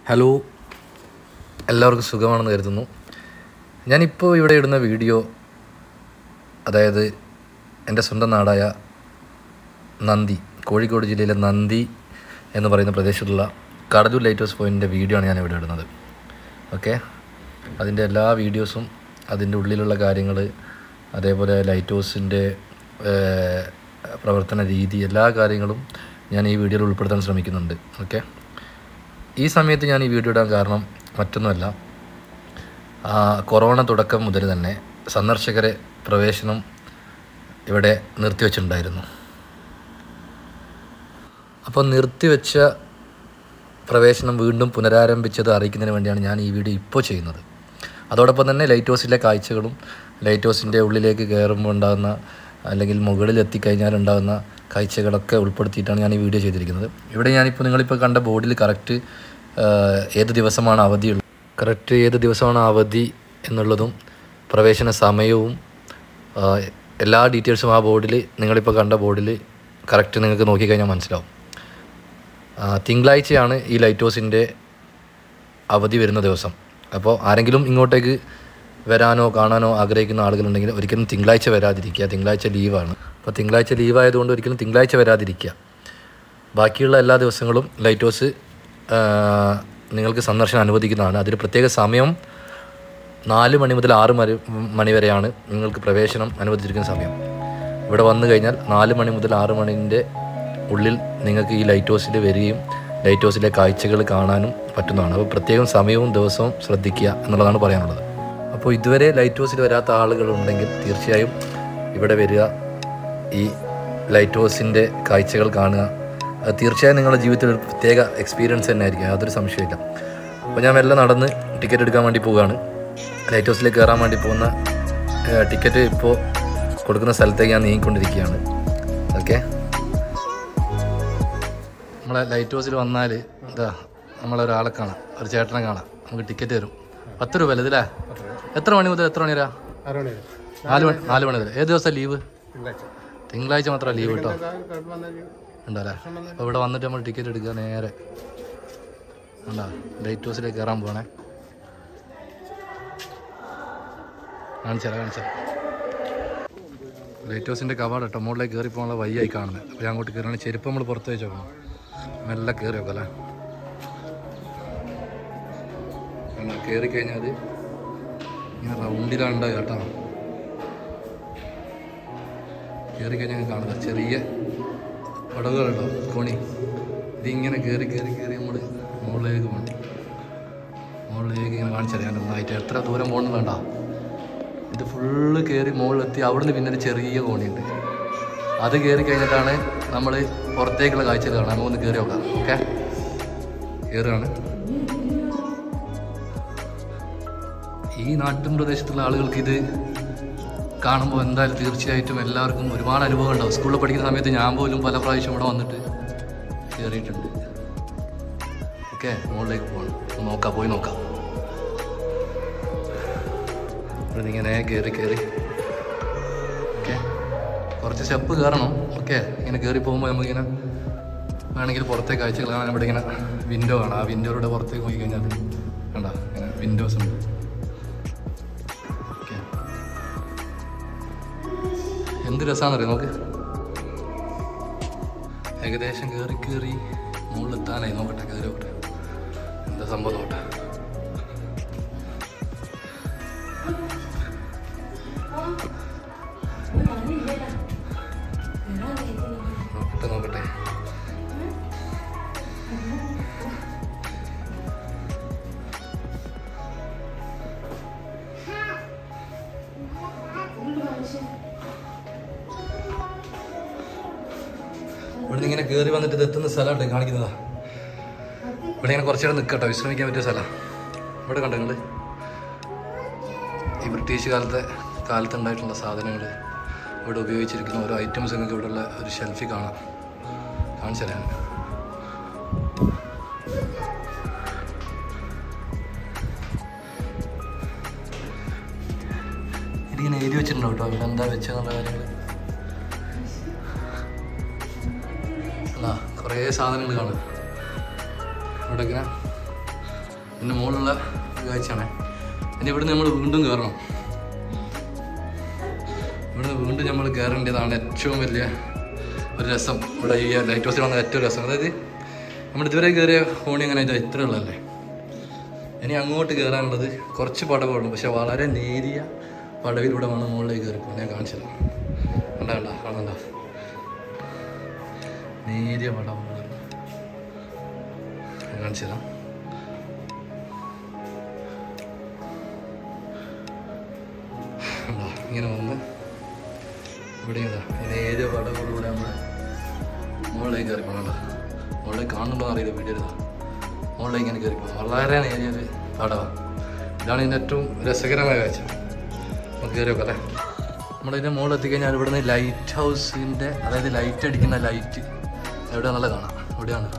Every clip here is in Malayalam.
ഹലോ എല്ലാവർക്കും സുഖമാണെന്ന് കരുതുന്നു ഞാനിപ്പോൾ ഇവിടെ ഇടുന്ന വീഡിയോ അതായത് എൻ്റെ സ്വന്തം നാടായ നന്ദി കോഴിക്കോട് ജില്ലയിലെ നന്ദി എന്ന് പറയുന്ന പ്രദേശത്തുള്ള കടലൂർ ലൈറ്റ് ഹൗസ് പോയിൻറ്റിൻ്റെ വീഡിയോ ആണ് ഞാൻ ഇവിടെ ഇടുന്നത് ഓക്കെ അതിൻ്റെ എല്ലാ വീഡിയോസും അതിൻ്റെ ഉള്ളിലുള്ള കാര്യങ്ങൾ അതേപോലെ ലൈറ്റ് ഹൗസിൻ്റെ പ്രവർത്തന രീതി എല്ലാ കാര്യങ്ങളും ഞാൻ ഈ വീഡിയോയിൽ ഉൾപ്പെടുത്താൻ ശ്രമിക്കുന്നുണ്ട് ഓക്കെ ഈ സമയത്ത് ഞാൻ ഈ വീഡിയോ ഇടാൻ കാരണം മറ്റൊന്നുമല്ല ആ, കൊറോണ തുടക്കം മുതൽ തന്നെ സന്ദർശകരെ പ്രവേശനം ഇവിടെ നിർത്തിവെച്ചിട്ടുണ്ടായിരുന്നു അപ്പോൾ നിർത്തിവെച്ച പ്രവേശനം വീണ്ടും പുനരാരംഭിച്ചത് അറിയിക്കുന്നതിന് വേണ്ടിയാണ് ഞാൻ ഈ വീഡിയോ ഇപ്പോൾ ചെയ്യുന്നത് അതോടൊപ്പം തന്നെ ലൈറ്റ് ഹൗസിലെ കാഴ്ചകളും ലൈറ്റ് ഹൗസിൻ്റെ ഉള്ളിലേക്ക് കയറുമ്പോൾ ഉണ്ടാകുന്ന അല്ലെങ്കിൽ മുകളിൽ എത്തിക്കഴിഞ്ഞാൽ ഉണ്ടാകുന്ന കാഴ്ചകളൊക്കെ ഉൾപ്പെടുത്തിയിട്ടാണ് ഞാൻ ഈ വീഡിയോ ചെയ്തിരിക്കുന്നത് ഇവിടെ ഞാനിപ്പോൾ നിങ്ങളിപ്പോൾ കണ്ട ബോർഡിൽ കറക്റ്റ് ഏത് ദിവസമാണ് അവധിയുള്ളത് കറക്റ്റ് ഏത് ദിവസമാണ് അവധി എന്നുള്ളതും പ്രവേശന സമയവും ആ, എല്ലാ ഡീറ്റെയിൽസും ആ ബോർഡിൽ നിങ്ങളിപ്പോൾ കണ്ട ബോർഡിൽ കറക്റ്റ് നിങ്ങൾക്ക് നോക്കിക്കഴിഞ്ഞാൽ മനസ്സിലാവും ആ, തിങ്കളാഴ്ചയാണ് ഈ ലൈറ്റ് ഹൗസിൻ്റെ അവധി വരുന്ന ദിവസം അപ്പോൾ ആരെങ്കിലും ഇങ്ങോട്ടേക്ക് വരാനോ കാണാനോ ആഗ്രഹിക്കുന്ന ആളുകളുണ്ടെങ്കിൽ ഒരിക്കലും തിങ്കളാഴ്ച വരാതിരിക്കുക തിങ്കളാഴ്ച ലീവാണ് അപ്പോൾ തിങ്കളാഴ്ച ലീവ് ആയതുകൊണ്ട് ഒരിക്കലും തിങ്കളാഴ്ച വരാതിരിക്കുക ബാക്കിയുള്ള എല്ലാ ദിവസങ്ങളും ലൈറ്റ് ഹൗസ് ആ, നിങ്ങൾക്ക് സന്ദർശനം അനുവദിക്കുന്നതാണ് അതിൽ പ്രത്യേക സമയം നാല് മണി മുതൽ ആറ് മണി മണി വരെയാണ് നിങ്ങൾക്ക് പ്രവേശനം അനുവദിച്ചിരിക്കുന്ന സമയം ഇവിടെ വന്നു കഴിഞ്ഞാൽ നാല് മണി മുതൽ ആറ് മണിൻ്റെ ഉള്ളിൽ നിങ്ങൾക്ക് ഈ ലൈറ്റ് ഹൗസിൽ വരികയും ലൈറ്റ് ഹൗസിലെ കാഴ്ചകൾ കാണാനും പറ്റുന്നതാണ് അപ്പോൾ പ്രത്യേകം സമയവും ദിവസവും ശ്രദ്ധിക്കുക എന്നുള്ളതാണ് പറയാനുള്ളത് അപ്പോൾ ഇതുവരെ ലൈറ്റ് ഹൗസിൽ വരാത്ത ആളുകളുണ്ടെങ്കിൽ തീർച്ചയായും ഇവിടെ വരിക ഈ ലൈറ്റ് ഹൗസിൻ്റെ കാഴ്ചകൾ കാണുക അത് തീർച്ചയായും നിങ്ങളുടെ ജീവിതത്തിൽ ഒരു പ്രത്യേക എക്സ്പീരിയൻസ് തന്നെ ആയിരിക്കും യാതൊരു സംശയമില്ല അപ്പോൾ ഞാൻ മെല്ലെ നടന്ന് ടിക്കറ്റ് എടുക്കാൻ വേണ്ടി പോവുകയാണ് ലൈറ്റ് ഹൗസിലേക്ക് കയറാൻ വേണ്ടി പോകുന്ന ഏഹ്, ടിക്കറ്റ് ഇപ്പോൾ കൊടുക്കുന്ന സ്ഥലത്തേക്ക് ഞാൻ നീങ്ങിക്കൊണ്ടിരിക്കുകയാണ് ഓക്കെ നമ്മളെ ലൈറ്റ് ഹൗസിൽ വന്നാൽ എന്താ നമ്മളൊരാളെ കാണാം ഒരു ചേട്ടനെ കാണാം നമുക്ക് ടിക്കറ്റ് തരും പത്ത് രൂപ അല്ലേ ഇതില്ലേ എത്ര മണി മുതൽ എത്ര മണി വരാ ആറ് നാല് മണി നാല് മണി വരെ ഏത് ദിവസം ലീവ് തിങ്കളാഴ്ച തിങ്കളാഴ്ച മാത്രം ലീവ് കിട്ടോ കുഴപ്പം വന്നാൽ ഉണ്ടല്ലേ അപ്പോൾ ഇവിടെ വന്നിട്ട് നമ്മൾ ടിക്കറ്റ് എടുക്കുക നേരെ ഉണ്ടോ ലൈറ്റ് ഹൗസിലേക്ക് കയറാൻ പോകണേ കാണിച്ചാലോ കാണിച്ചാലോ ലൈറ്റ് ഹൗസിൻ്റെ കവാട കേട്ടോ മുകളിലേക്ക് കയറി പോകാനുള്ള വയ്യായി കാണുന്നത് അപ്പോൾ ഞാൻ അങ്ങോട്ട് കയറുകയാണെങ്കിൽ ചെരുപ്പ് നമ്മൾ പുറത്ത് വെച്ച് നോക്കണം മെല്ലെ കയറി നോക്കാം അല്ലേ കണ്ടോ കയറി കഴിഞ്ഞാൽ ഇങ്ങനെ റൗണ്ടിലാണ് ഉണ്ടാവുക കേട്ടോ കയറി കഴിഞ്ഞാൽ കാണുന്നത് ചെറിയ പടവുകളുണ്ടോ കോണി ഇതിങ്ങനെ കയറി കയറി കയറി നമ്മൾ മുകളിലേക്ക് പോകണം മുകളിലേക്ക് ഇങ്ങനെ കാണിച്ചറിയാൻ ഒന്നായിട്ട് എത്ര ദൂരം പോകണമെന്നുണ്ടോ ഇത് ഫുള്ള് കയറി മുകളിലെത്തി അവിടുന്ന് പിന്നെ ഒരു ചെറിയ കോണിയുണ്ട് അത് കയറി കഴിഞ്ഞിട്ടാണ് നമ്മൾ പുറത്തേക്കുള്ള കാഴ്ചകൾ കാണാം നമുക്കൊന്ന് കയറി നോക്കാം ഓക്കെ കയറുകയാണ് ഈ നാട്ടിൻ പ്രദേശത്തുള്ള ആളുകൾക്ക് ഇത് കാണുമ്പോൾ എന്തായാലും തീർച്ചയായിട്ടും എല്ലാവർക്കും ഒരുപാട് അനുഭവം ഉണ്ടാവും സ്കൂളിൽ പഠിക്കുന്ന സമയത്ത് ഞാൻ പോലും പല പ്രാവശ്യം ഇവിടെ വന്നിട്ട് കയറിയിട്ടുണ്ട് ഓക്കെ മുകളിലേക്ക് പോകണം ഒന്ന് നോക്കാം പോയി നോക്കാം ഇവിടെ ഇങ്ങനെ കയറി കയറി ഓക്കെ കുറച്ച് സ്റ്റെപ്പ് കയറണം ഓക്കെ ഇങ്ങനെ കയറി പോകുമ്പോൾ നമുക്കിങ്ങനെ വേണമെങ്കിൽ പുറത്തെ കാഴ്ചകൾ കാണാൻ ഇവിടെ ഇങ്ങനെ വിൻഡോ ആണ് ആ വിൻഡോയുടെ പുറത്തേക്ക് പോയി കഴിഞ്ഞാൽ കണ്ട ഇങ്ങനെ വിൻഡോസ് ഉണ്ട് ഓക്കെ എന്ത് രസമാണെന്നറിയാം നമുക്ക് ഏകദേശം കയറി കയറി മുകളിലെത്താനായി നോക്കട്ടെ കയറി നോക്കട്ടെ എന്താ സംഭവം നോക്കട്ടെ നോക്കട്ടെ നോക്കട്ടെ ഇവിടെ ഇങ്ങനെ കയറി വന്നിട്ട് ഇത് എത്തുന്ന സ്ഥലമാട്ടെ കാണിക്കുന്നതാ ഇവിടെ ഇങ്ങനെ കുറച്ച് നേരം നിൽക്കട്ടോ വിശ്രമിക്കാൻ പറ്റിയ സ്ഥലം ഇവിടെ കണ്ടോ നിങ്ങൾ ഈ ബ്രിട്ടീഷ് കാലത്തെ കാലത്തുണ്ടായിട്ടുള്ള സാധനങ്ങൾ ഇവിടെ ഉപയോഗിച്ചിരിക്കുന്ന ഓരോ ഐറ്റംസ് നിങ്ങൾക്ക് ഇവിടെയുള്ള ഒരു ഷെൽഫിൽ കാണാം കാണിച്ചു തരാം ഞാൻ. ഇതിങ്ങനെ എഴുതി വെച്ചിട്ടുണ്ടോ കേട്ടോ ഇവിടെ എന്താ വെച്ചെന്നുള്ള കാര്യങ്ങൾ അല്ല കുറേ സാധനങ്ങൾ കാണാം ഇവിടെ ഇങ്ങനെ പിന്നെ മുകളിലുള്ള ഒരു കാഴ്ചയാണ് ഇനി ഇവിടുന്ന് നമ്മൾ വീണ്ടും കയറണം ഇവിടുന്ന് വീണ്ടും നമ്മൾ കയറേണ്ടതാണ് ഏറ്റവും വലിയ ഒരു രസം ഇവിടെ ഈ ലൈറ്റ് ഹൗസിൽ വന്ന ഏറ്റവും രസം അതായത് നമ്മൾ ഇതുവരെ കയറിയ കോണി അങ്ങനെ ഇത് ഇത്ര ഉള്ളതല്ലേ ഇനി അങ്ങോട്ട് കയറാനുള്ളത് കുറച്ച് പടവുള്ളൂ പക്ഷെ വളരെ നേരിയ പടവിലൂടെ വേണം മുകളിലേക്ക് കയറി പോകും ഞാൻ കാണിച്ചത് കണ്ട കണ്ട കാണണ്ട നേരിയ പടവുകൾ ഞാൻ കാണിച്ചതാ കണ്ടോ? ഇങ്ങനെ വന്ന് ഇവിടെ ഇതാ നേരിയ പടവുകളിലൂടെ നമ്മൾ മുകളിലേക്ക് കയറി പോകണം മുകളിലേക്ക് കാണുന്നുണ്ടോ അറിയില്ല വീഡിയോ ഇതാ മുകളിലേക്ക് ഇങ്ങനെ കയറി പോകും വളരെ നേരിയൊരു പടവാണ് ഇതാണ് ഇതിൻ്റെ ഏറ്റവും രസകരമായ കാഴ്ച നമുക്ക് കയറി നോക്കാം അല്ലേ നമ്മളിതിൻ്റെ മുകളിൽ എത്തിക്കഴിഞ്ഞാൽ ഇവിടുന്ന് ലൈറ്റ് ഹൗസിൻ്റെ അതായത് ലൈറ്റ് അടിക്കുന്ന ലൈറ്റ് എവിടെയാണെന്നുള്ള കാണാം ഇവിടെയാണ്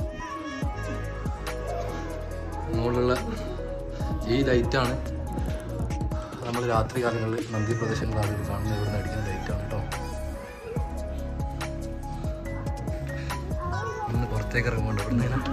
മുകളിലുള്ള ഈ ലൈറ്റാണ് നമ്മൾ രാത്രി കാലങ്ങളിൽ നന്ദി പ്രദേശങ്ങളിൽ ആളുകൾ കാണുന്ന ഇവിടുന്ന് അടിക്കുന്ന ലൈറ്റാണ് കേട്ടോ ഇന്ന് പുറത്തേക്ക് ഇറങ്ങുന്നുണ്ട് ഇവിടുന്ന് ഇങ്ങനെ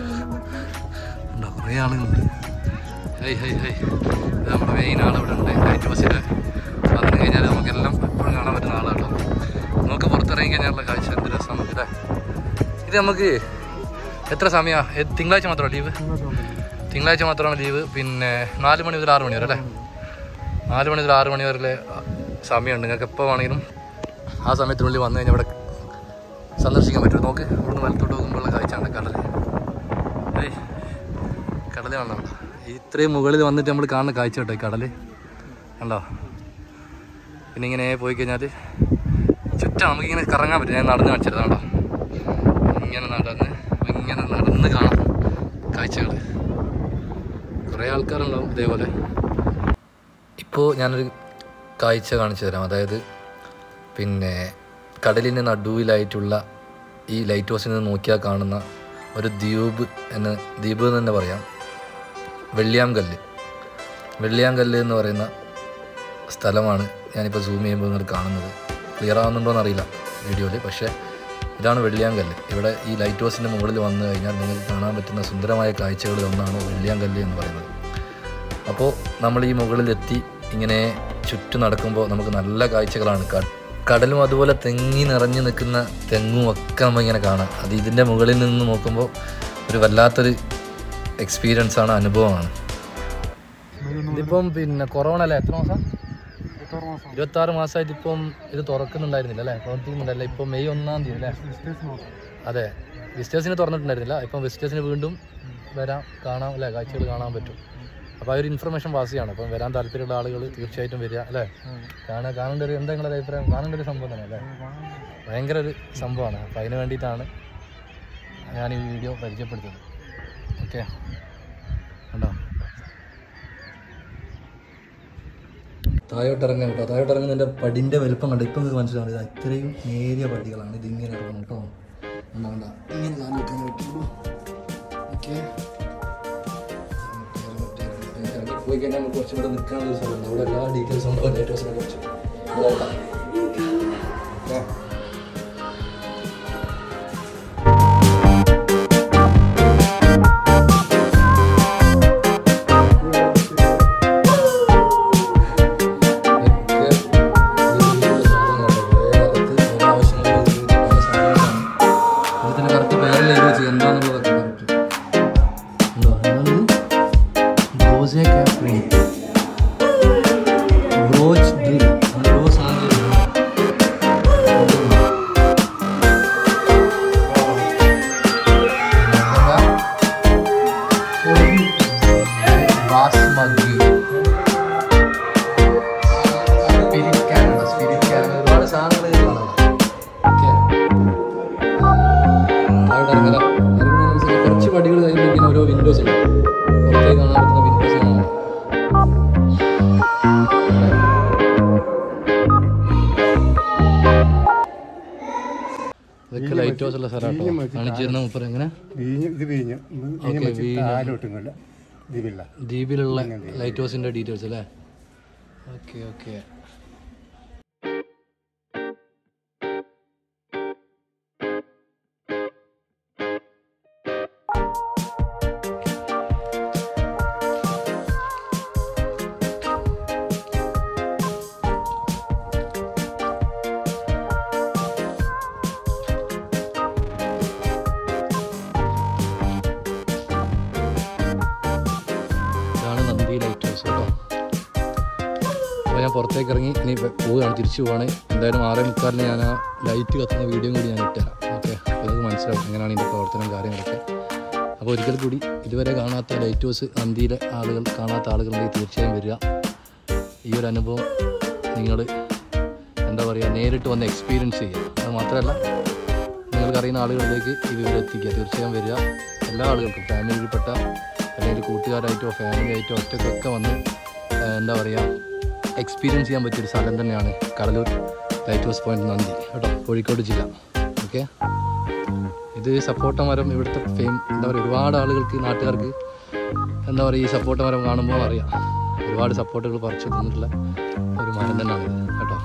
ഉണ്ടോ കുറേ ആളുകളുണ്ട് ഹൈ ഹൈ ഹൈ ഇത് നമ്മുടെ മെയിൻ ആൾ ഇവിടെ ഉണ്ട് ലൈറ്റ് ഹൗസിൽ വന്നു കഴിഞ്ഞാൽ നമുക്കെല്ലാം എപ്പോഴും കാണാൻ പറ്റുന്ന ആളാണ് കേട്ടോ നമുക്ക് പുറത്തിറങ്ങി കഴിഞ്ഞാലുള്ള കാഴ്ച എന്ത് രസമാണ് അല്ലേ ഇത് നമുക്ക് എത്ര സമയമാണ് തിങ്കളാഴ്ച മാത്രമാണ് ലീവ് തിങ്കളാഴ്ച മാത്രമാണ് ലീവ് പിന്നെ നാല് മണി മുതൽ ആറ് മണി വരെ അല്ലേ നാല് മണി മുതൽ ആറ് മണി വരെ സമയമുണ്ട് നിങ്ങൾക്ക് എപ്പോൾ വേണമെങ്കിലും ആ സമയത്തിനുള്ളിൽ വന്നു കഴിഞ്ഞാൽ ഇവിടെ സന്ദർശിക്കാൻ പറ്റും നോക്ക് ഇവിടുന്ന് വലത്തോട്ട് നോക്കുമ്പോഴുള്ള കാഴ്ചയാണ് കടൽ ഏയ് കടൽ കാണണം ഇത്രയും മുകളിൽ വന്നിട്ട് നമ്മൾ കാണുന്ന കാഴ്ച കേട്ടോ ഈ കടൽ കണ്ടോ പിന്നെ ഇങ്ങനെ പോയി കഴിഞ്ഞാൽ ചുറ്റാ നമുക്കിങ്ങനെ കറങ്ങാൻ പറ്റും ഞാൻ നടന്ന് കാണിച്ചത് കണ്ടോ ഇങ്ങനെ നടന്ന് ഇങ്ങനെ നടന്ന് കാണാം കാഴ്ചകൾ കുറേ ആൾക്കാരുണ്ടാവും ഇതേപോലെ ഇപ്പോൾ ഞാനൊരു കാഴ്ച കാണിച്ചു തരാം അതായത് പിന്നെ കടലിൻ്റെ നടുവിലായിട്ടുള്ള ഈ ലൈറ്റ് ഹൗസിൽ നിന്ന് നോക്കിയാൽ കാണുന്ന ഒരു ദ്വീപ് എന്ന് ദ്വീപ് എന്ന് തന്നെ പറയാം വെള്ളിയാംകല്ല് വെള്ളിയാംകല്ല് എന്ന് പറയുന്ന സ്ഥലമാണ് ഞാനിപ്പോൾ സൂം ചെയ്യുമ്പോൾ നിങ്ങൾ കാണുന്നത് ക്ലിയർ ആവുന്നുണ്ടോ എന്നറിയില്ല വീഡിയോയിൽ പക്ഷേ ഇതാണ് വെള്ളിയാംകല്ല് ഇവിടെ ഈ ലൈറ്റ് ഹൗസിൻ്റെ മുകളിൽ വന്നു കഴിഞ്ഞാൽ നിങ്ങൾക്ക് കാണാൻ പറ്റുന്ന സുന്ദരമായ കാഴ്ചകളിൽ ഒന്നാണ് വെള്ളിയാംകല്ല് എന്ന് പറയുന്നത് അപ്പോൾ നമ്മൾ ഈ മുകളിലെത്തി ഇങ്ങനെ ചുറ്റും നടക്കുമ്പോൾ നമുക്ക് നല്ല കാഴ്ചകളാണ് ക- കടലും അതുപോലെ തെങ്ങി നിറഞ്ഞു നിൽക്കുന്ന തെങ്ങും ഒക്കെ നമ്മളിങ്ങനെ കാണാം അത് ഇതിൻ്റെ മുകളിൽ നിന്ന് നോക്കുമ്പോൾ ഒരു വല്ലാത്തൊരു എക്സ്പീരിയൻസ് ആണ് അനുഭവമാണ് ഇതിപ്പം പിന്നെ കൊറോണ അല്ലേ എത്ര മാസം ഇരുപത്തി ആറ് മാസമായിട്ട് ഇപ്പം ഇത് തുറക്കുന്നുണ്ടായിരുന്നില്ല അല്ലേ പ്രവർത്തിക്കുന്നുണ്ടല്ലേ ഇപ്പം മെയ് ഒന്നാം തീയതി അല്ലേ അതെ വിസിറ്റേഴ്സിന് തുറന്നിട്ടുണ്ടായിരുന്നില്ല ഇപ്പം വിസിറ്റേഴ്സിന് വീണ്ടും വരാം കാണാം അല്ലേ കാഴ്ചകൾ കാണാൻ പറ്റും അപ്പോൾ ആ ഒരു ഇൻഫർമേഷൻ പാസ് ചെയ്യാണ് അപ്പം വരാൻ താല്പര്യമുള്ള ആളുകൾ തീർച്ചയായിട്ടും വരിക അല്ലേ കാണാൻ കാണേണ്ട ഒരു എന്താ നിങ്ങളുടെ അഭിപ്രായം കാണേണ്ട ഒരു സംഭവം തന്നെ അല്ലേ ഭയങ്കര ഒരു സംഭവമാണ് അപ്പം അതിന് വേണ്ടിയിട്ടാണ് ഞാൻ ഈ വീഡിയോ പരിചയപ്പെടുത്തുന്നത് ഓക്കെ കണ്ടോ താഴോട്ട് ഇറങ്ങാൻ കേട്ടോ താഴോട്ട് ഇറങ്ങുന്നതിൻ്റെ പടിൻ്റെ വലുപ്പം കണ്ടോ ഇപ്പം നിങ്ങൾക്ക് മനസ്സിലാവും ഇത് ഇത്രയും നേരിയ പടികളാണ് ഇതിങ്ങനെ ഇറങ്ങണം കേട്ടോ കണ്ടോ കണ്ടോ ഇങ്ങനെ കാല് വെക്കാൻ പറ്റുള്ളൂ ഓക്കെ പോയി കഴിഞ്ഞാൽ നമുക്ക് കുറച്ചും കൂടെ നിൽക്കാനുള്ള ഒരു സ്ഥലമുണ്ട് അവിടെ എല്ലാ ഡീറ്റെയിൽസും ഉണ്ടാവും ഡേറ്റോസിനെ കുറിച്ച് നോക്കാം ഓക്കെ ബാസ്മഗ് സ്പിരിറ്റ് ക്യാരമൽ സ്പിരിറ്റ് ക്യാരമൽ ഒരുപാട് സാധനങ്ങൾ ഇതിൽ കാണാം ഓക്കെ അവിടെ ഇറങ്ങല ഇറങ്ങുന്നതിനനുസരിച്ച് കുറച്ച് പടികൾ കഴിയുമ്പോൾ ഇങ്ങനെ ഓരോ വിൻഡോസ് ഉണ്ട് പുറത്തേക്ക് കാണാൻ പറ്റുന്ന വിൻഡോസ് കാണാം ഇതൊക്കെ ലൈറ്റ് ഹൗസ് ഉള്ള സ്ഥലം കേട്ടോ കാണിച്ചിരുന്ന മുപ്പർ എങ്ങനെ വീഞ്ഞ് ഇത് വീഞ്ഞ് വീഞ്ഞ് വെച്ച് താലോട്ടുമില്ല ഇതില്ല ദ്വീപിലുള്ള ലൈറ്റ് ഹൗസിന്റെ ഡീറ്റെയിൽസ് അല്ലേ ഓക്കെ ഓക്കെ പുറത്തേക്ക് ഇറങ്ങി ഇനി വെ- പോവുകയാണ് തിരിച്ചു പോവാണ് എന്തായാലും ആറേ മുക്കാലിന് ഞാൻ ആ ലൈറ്റ് കത്തുന്ന വീഡിയോ കൂടി ഞാൻ ഇട്ടുതരാം ഓക്കെ അപ്പോൾ നിങ്ങൾക്ക് മനസ്സിലാവും എങ്ങനെയാണ് ഇതിൻ്റെ പ്രവർത്തനം കാര്യങ്ങളൊക്കെ അപ്പോൾ ഒരിക്കൽ കൂടി ഇതുവരെ കാണാത്ത ലൈറ്റ് ഹൗസ് നന്ദിയിലെ ആളുകൾ കാണാത്ത ആളുകളുണ്ടെങ്കിൽ തീർച്ചയായും വരിക ഈ ഒരു അനുഭവം നിങ്ങൾ എന്താ പറയുക നേരിട്ട് വന്ന് എക്സ്പീരിയൻസ് ചെയ്യുക അത് മാത്രമല്ല നിങ്ങൾക്കറിയുന്ന ആളുകളിലേക്ക് ഈ വിവരം എത്തിക്കുക തീർച്ചയായും വരിക എല്ലാ ആളുകൾക്കും ഫാമിലിയിൽപ്പെട്ട അല്ലെങ്കിൽ കൂട്ടുകാരായിട്ടോ ഫാമിലി ആയിട്ടോ ഒറ്റക്കൊക്കെ വന്ന് ആ, എന്താ പറയുക എക്സ്പീരിയൻസ് ചെയ്യാൻ പറ്റിയൊരു സ്ഥലം തന്നെയാണ് കടലൂർ ലൈറ്റ് ഹൗസ് പോയിന്റ് നന്ദി കേട്ടോ കോഴിക്കോട് ജില്ല ഓക്കെ ഇത് സപ്പോട്ട മരം ഇവിടുത്തെ ഫെയിം എന്താ പറയുക ഒരുപാട് ആളുകൾക്ക് നാട്ടുകാർക്ക് എന്താ പറയുക ഈ സപ്പോട്ട മരം കാണുമ്പോൾ അറിയാം ഒരുപാട് സപ്പോർട്ടുകൾ പറിച്ചു തന്നിട്ടുള്ള ഒരു മരം തന്നെയാണ് ഇത് കേട്ടോ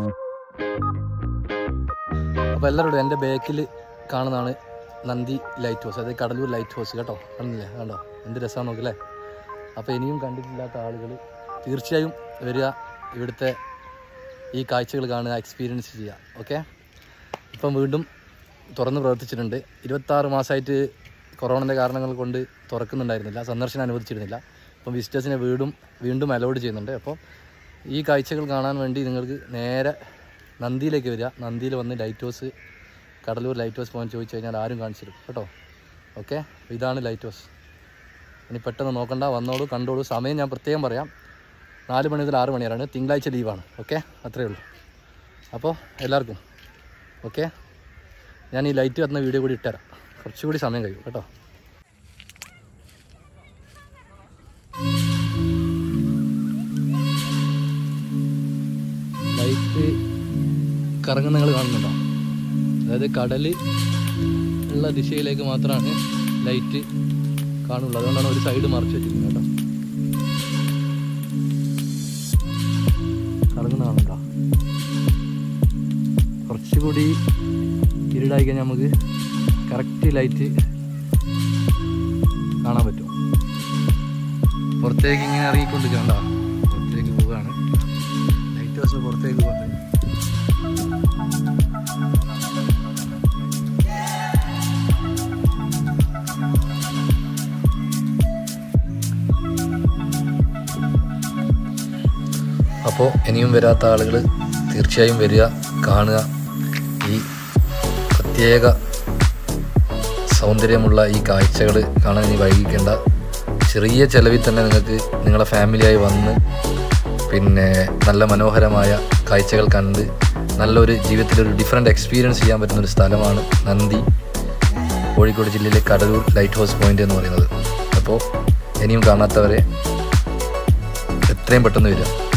അപ്പോൾ എല്ലാവരോടും എൻ്റെ ബാക്കിൽ കാണുന്നതാണ് നന്ദി ലൈറ്റ് ഹൗസ് അതായത് കടലൂർ ലൈറ്റ് ഹൗസ് കേട്ടോ കണ്ടില്ലേ കണ്ടോ എന്ത് രസമാണ് നോക്കല്ലേ അപ്പോൾ ഇനിയും കണ്ടിട്ടില്ലാത്ത ആളുകൾ തീർച്ചയായും വരിക ഇവിടുത്തെ ഈ കാഴ്ചകൾ കാണുക എക്സ്പീരിയൻസ് ചെയ്യുക ഓക്കെ ഇപ്പം വീണ്ടും തുറന്ന് പ്രവർത്തിച്ചിട്ടുണ്ട് ഇരുപത്താറ് മാസമായിട്ട് കൊറോണൻ്റെ കാരണങ്ങൾ കൊണ്ട് തുറക്കുന്നുണ്ടായിരുന്നില്ല സന്ദർശനം അനുവദിച്ചിരുന്നില്ല അപ്പം വിസിറ്റേഴ്സിനെ വീണ്ടും വീണ്ടും അലോഡ് ചെയ്യുന്നുണ്ട് അപ്പോൾ ഈ കാഴ്ചകൾ കാണാൻ വേണ്ടി നിങ്ങൾക്ക് നേരെ നന്ദിയിലേക്ക് വരിക നന്ദിയിൽ വന്ന് light house Kadalur light house പോകാൻ ചോദിച്ചു കഴിഞ്ഞാൽ ആരും കാണിച്ചു തരും കേട്ടോ ഓക്കെ ഇതാണ് ലൈറ്റ് ഹൗസ് ഇനി പെട്ടെന്ന് നോക്കണ്ട വന്നോളൂ കണ്ടോളൂ സമയം ഞാൻ പ്രത്യേകം പറയാം നാല് മണി മുതൽ ആറ് മണി വരെയാണ് തിങ്കളാഴ്ച ലീവാണ് ഓക്കെ അത്രയേ ഉള്ളൂ അപ്പോൾ എല്ലാവർക്കും ഓക്കെ ഞാൻ ഈ ലൈറ്റ് കത്തുന്ന വീഡിയോ കൂടി ഇട്ടുതരാം കുറച്ചുകൂടി സമയം കഴിയും കേട്ടോ ലൈറ്റ് കറങ്ങുന്ന നിങ്ങൾ കാണുന്നുണ്ടോ അതായത് കടൽ ഉള്ള ദിശയിലേക്ക് മാത്രമാണ് ലൈറ്റ് കാണുള്ളൂ അതുകൊണ്ടാണ് ഒരു സൈഡ് മറച്ചു വെച്ചിരിക്കുന്നത് കേട്ടോ കറങ്ങുന്ന കാണുന്നുണ്ടോ കുറച്ചുകൂടി ഇരുടായി കഴിഞ്ഞാൽ നമുക്ക് കറക്റ്റ് ലൈറ്റ് കാണാൻ പറ്റും പുറത്തേക്ക് ഇങ്ങനെ ഇറങ്ങിക്കൊണ്ടിരിക്കണ്ട പുറത്തേക്ക് പോവുകയാണ് ലൈറ്റ് ഹൗസ് പുറത്തേക്ക് പോകുന്നത് അപ്പോൾ ഇനിയും വരാത്ത ആളുകൾ തീർച്ചയായും വരിക കാണുക ഈ പ്രത്യേക സൗന്ദര്യമുള്ള ഈ കാഴ്ചകൾ കാണാൻ ഇനി വൈകിക്കേണ്ട ചെറിയ ചിലവിൽ തന്നെ നിങ്ങൾക്ക് നിങ്ങളെ ഫാമിലിയായി വന്ന് പിന്നെ നല്ല മനോഹരമായ കാഴ്ചകൾ കണ്ട് നല്ലൊരു ജീവിതത്തിലൊരു ഡിഫറെൻ്റ് എക്സ്പീരിയൻസ് ചെയ്യാൻ പറ്റുന്ന ഒരു സ്ഥലമാണ് നന്ദി കോഴിക്കോട് ജില്ലയിലെ കടലൂർ ലൈറ്റ് ഹൗസ് പോയിന്റ് എന്ന് പറയുന്നത് അപ്പോൾ ഇനിയും കാണാത്തവരെ എത്രയും പെട്ടെന്ന് വരിക